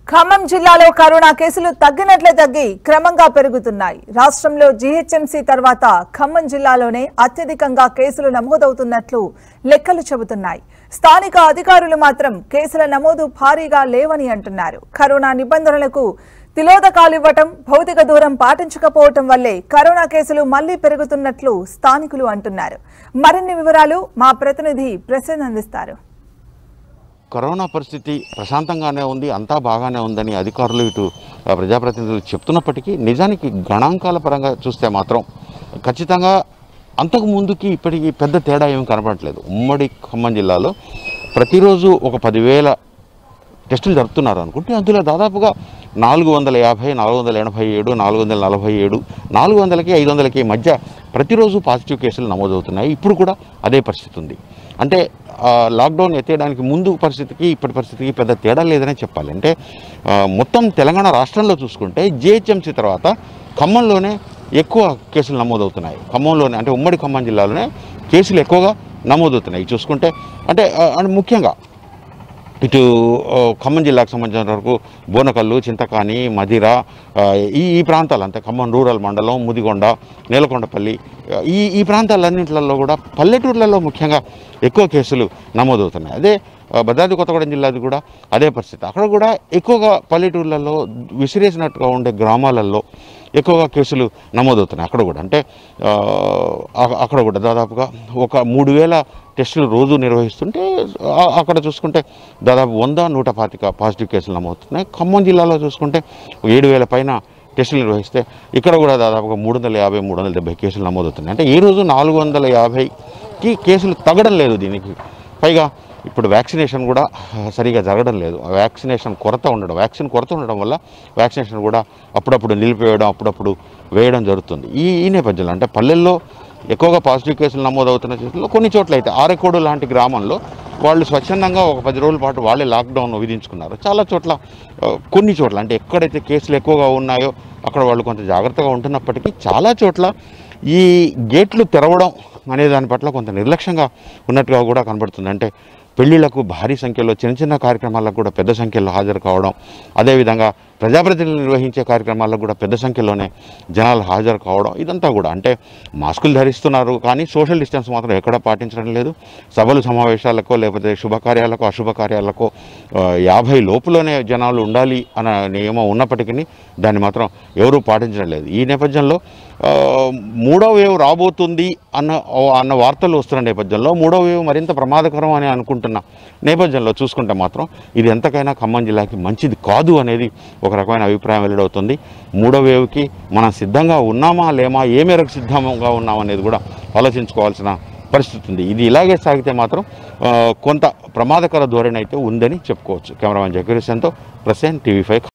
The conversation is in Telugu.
ఖమ్మం జిల్లాలో కరోనా కేసులు తగ్గినట్లే తగ్గి క్రమంగా పెరుగుతున్నాయి రాష్ట్రంలో జీహెచ్ఎంసీ తర్వాత ఖమ్మం జిల్లాలోనే అత్యధికంగా కేసులు నమోదవుతున్నట్లు లెక్కలు చెబుతున్నాయి స్థానిక అధికారులు మాత్రం కేసుల నమోదు భారీగా లేవని అంటున్నారు కరోనా నిబంధనలకు తిలోదకాలు ఇవ్వటం భౌతిక దూరం పాటించకపోవటం వల్లే కరోనా కేసులు మళ్లీ పెరుగుతున్నట్లు స్థానికులు అంటున్నారు మరిన్ని వివరాలు మా ప్రతినిధి ప్రసన్న అందిస్తారు కరోనా పరిస్థితి ప్రశాంతంగానే ఉంది అంతా బాగానే ఉందని అధికారులు ఇటు ఆ, ప్రజాప్రతినిధులు చెప్తున్నప్పటికీ నిజానికి గణాంకాల పరంగా చూస్తే మాత్రం ఖచ్చితంగా అంతకు ముందుకి ఇప్పటికి పెద్ద తేడా ఏమీ కనపడట్లేదు ఉమ్మడి ఖమ్మం జిల్లాలో ప్రతిరోజు ఒక పదివేల టెస్టులు జరుపుతున్నారు అనుకుంటే అందులో దాదాపుగా నాలుగు వందల యాభై నాలుగు వందల ఎనభై ఏడు నాలుగు వందల నలభై ఏడు నాలుగు వందలకి ఐదు వందలకి మధ్య ప్రతిరోజు పాజిటివ్ కేసులు నమోదవుతున్నాయి ఇప్పుడు కూడా అదే పరిస్థితి ఉంది అంటే ఆ, లాక్డౌన్ ఎత్తేయడానికి ముందు పరిస్థితికి ఇప్పటి పరిస్థితికి పెద్ద తేడా లేదనే చెప్పాలి అంటే ఆ, మొత్తం తెలంగాణ రాష్ట్రంలో చూసుకుంటే జిహెచ్ఎంసీ తర్వాత ఖమ్మంలోనే ఎక్కువ కేసులు నమోదవుతున్నాయి ఖమ్మంలోనే అంటే ఉమ్మడి ఖమ్మం జిల్లాలోనే కేసులు ఎక్కువగా నమోదవుతున్నాయి చూసుకుంటే అంటే ఆ, అంటే ముఖ్యంగా ఇటు ఆ, ఖమ్మం జిల్లాకు సంబంధించిన వరకు బోనకల్లు చింతకాని మదిర ఆ, ఈ ఈ ప్రాంతాలు అంతే ఖమ్మం రూరల్ మండలం ముదిగొండ నేలకొండపల్లి ఆ, ఈ ఈ ప్రాంతాలన్నింటిలో కూడా పల్లెటూర్లలో ముఖ్యంగా ఎక్కువ కేసులు నమోదవుతున్నాయి అదే ఆ, భద్రాద్రి కొత్తగూడెం జిల్లాది కూడా అదే పరిస్థితి అక్కడ కూడా ఎక్కువగా పల్లెటూర్లలో విసిరేసినట్టుగా ఉండే గ్రామాలలో ఎక్కువగా కేసులు నమోదవుతున్నాయి అక్కడ కూడా అంటే ఆ, అ- అక్కడ కూడా దాదాపుగా ఒక మూడు వేల టెస్టులు రోజు నిర్వహిస్తుంటే ఆ- అక్కడ చూసుకుంటే దాదాపు వంద నూట పాతిక పాజిటివ్ కేసులు నమోదవుతున్నాయి ఖమ్మం జిల్లాలో చూసుకుంటే ఏడు వేల పైన టెస్టులు నిర్వహిస్తే ఇక్కడ కూడా దాదాపుగా మూడు వందల యాభై మూడు వందల డెబ్బై కేసులు నమోదవుతున్నాయి అంటే ఈ రోజు నాలుగు వందల యాభైకి కేసులు తగ్గడం లేదు దీనికి పైగా ఇప్పుడు వ్యాక్సినేషన్ కూడా ఆ, సరిగా జరగడం లేదు ఆ వ్యాక్సినేషన్ కొరత ఉండడం వ్యాక్సిన్ కొరత ఉండడం వల్ల వ్యాక్సినేషన్ కూడా అప్పుడప్పుడు నిలిపివేయడం అప్పుడప్పుడు వేయడం జరుగుతుంది ఈ ఈ నేపథ్యంలో అంటే పల్లెల్లో ఎక్కువగా పాజిటివ్ కేసులు నమోదవుతున్న చేతుల్లో కొన్ని చోట్ల అయితే ఆరెకోడు లాంటి గ్రామంలో వాళ్ళు స్వచ్ఛందంగా ఒక పది రోజుల పాటు వాళ్ళే లాక్డౌన్ విధించుకున్నారు చాలా చోట్ల ఆ, కొన్ని చోట్ల అంటే ఎక్కడైతే కేసులు ఎక్కువగా ఉన్నాయో అక్కడ వాళ్ళు కొంత జాగ్రత్తగా ఉంటున్నప్పటికీ చాలా చోట్ల ఈ గేట్లు తెరవడం అనే దాని పట్ల కొంత నిర్లక్ష్యంగా ఉన్నట్టుగా కూడా కనబడుతుంది అంటే పెళ్లిళ్లకు భారీ సంఖ్యలో చిన్న చిన్న కార్యక్రమాలకు కూడా పెద్ద సంఖ్యలో హాజరు కావడం అదేవిధంగా ప్రజాప్రతినిధులు నిర్వహించే కార్యక్రమాలకు కూడా పెద్ద సంఖ్యలోనే జనాలు హాజరు కావడం ఇదంతా కూడా అంటే మాస్కులు ధరిస్తున్నారు కానీ సోషల్ డిస్టెన్స్ మాత్రం ఎక్కడా పాటించడం లేదు సభలు సమావేశాలకో లేకపోతే శుభకార్యాలకో అశుభకార్యాలకో ఆ, యాభై లోపులోనే జనాలు ఉండాలి అన్న నియమం ఉన్నప్పటికీ దాన్ని మాత్రం ఎవరూ పాటించడం లేదు ఈ నేపథ్యంలో ఆ, మూడో వేవ్ రాబోతుంది అన్న అన్న వార్తలు వస్తున్న నేపథ్యంలో మూడో వేవ్ మరింత ప్రమాదకరం అని అనుకుంటున్న నేపథ్యంలో చూసుకుంటే మాత్రం ఇది ఎంతకైనా ఖమ్మం జిల్లాకి మంచిది కాదు అనేది ఒక రకమైన అభిప్రాయం వెల్లడవుతుంది మూడో వేవ్కి మనం సిద్ధంగా ఉన్నామా లేమా ఏ మేరకు సిద్ధంగా ఉన్నామా అనేది కూడా ఆలోచించుకోవాల్సిన పరిస్థితి ఉంది ఇది ఇలాగే సాగితే మాత్రం ఆ, కొంత ప్రమాదకర ధోరణి అయితే ఉందని చెప్పుకోవచ్చు కెమెరామెన్ జకీర్ హుస్సేన్తో ప్రసెంట్ టీవీ ఫైవ్